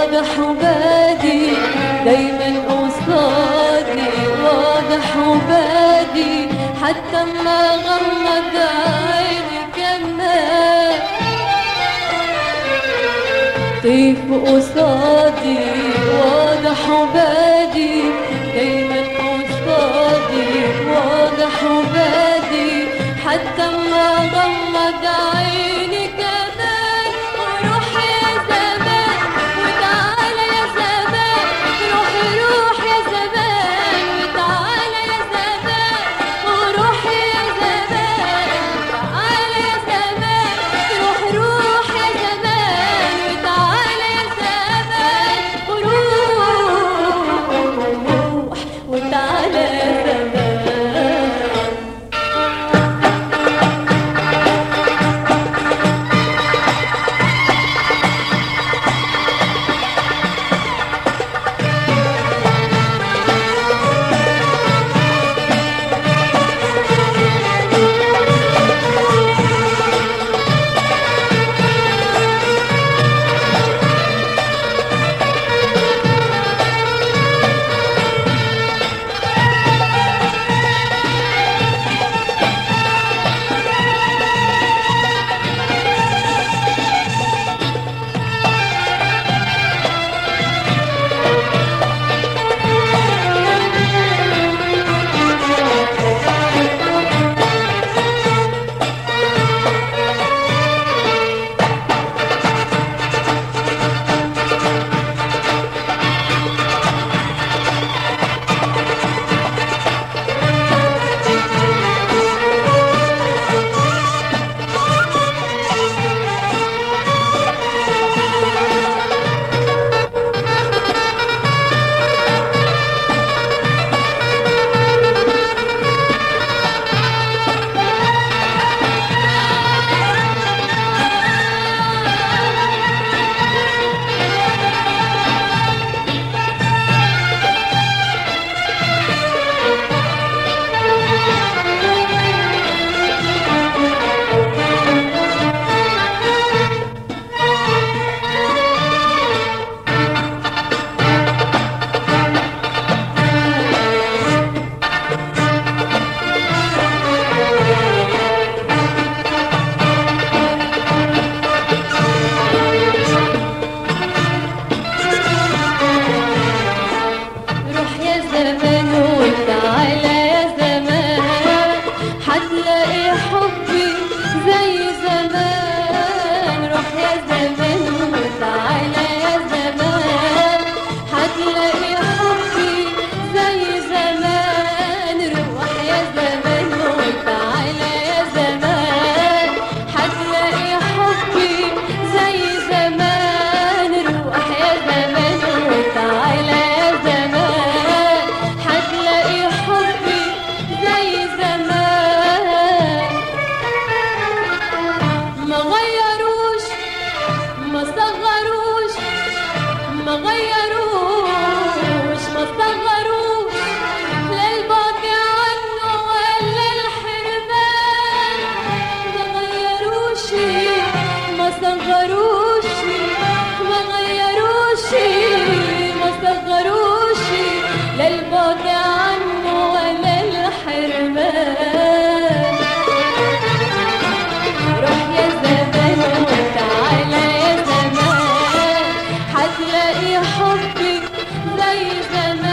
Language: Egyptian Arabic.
واضح وبادي دايما قصادي واضح وبادي حتى ما غمض عيني كمان طيف قصادي واضح وبادي دايما قصادي واضح وبادي حتى ما غمض عيني كمان وروح يا زمان وتعالى يا زمان روح روح يا زمان وتعالى يا زمان وروح يا زمان وتعالى يا زمان روح روح يا زمان وتعالى يا زمان وروح وتعالى يا زمان روح يا زمان وتعالى يا زمان حتلاقي حبي زي زمان روح يا زمان وتعالى يا زمان حتلاقي حبي زي زمان روح يا زمان وتعالى يا زمان حتلاقي حبي زي زمان روح يا زمان وتعالى يا زمان حتلاقي حبي زي زمان ما غيروش ما صغروش ما غيروش ما صغروش للبعد عنه ولا الحرمان ما غيروش ما صغروش ما غيروش ما صغروش للبعد عنه ولا الحرمان روح يا زمان وتعالى يا زمان حتلاقي حبك زي زمان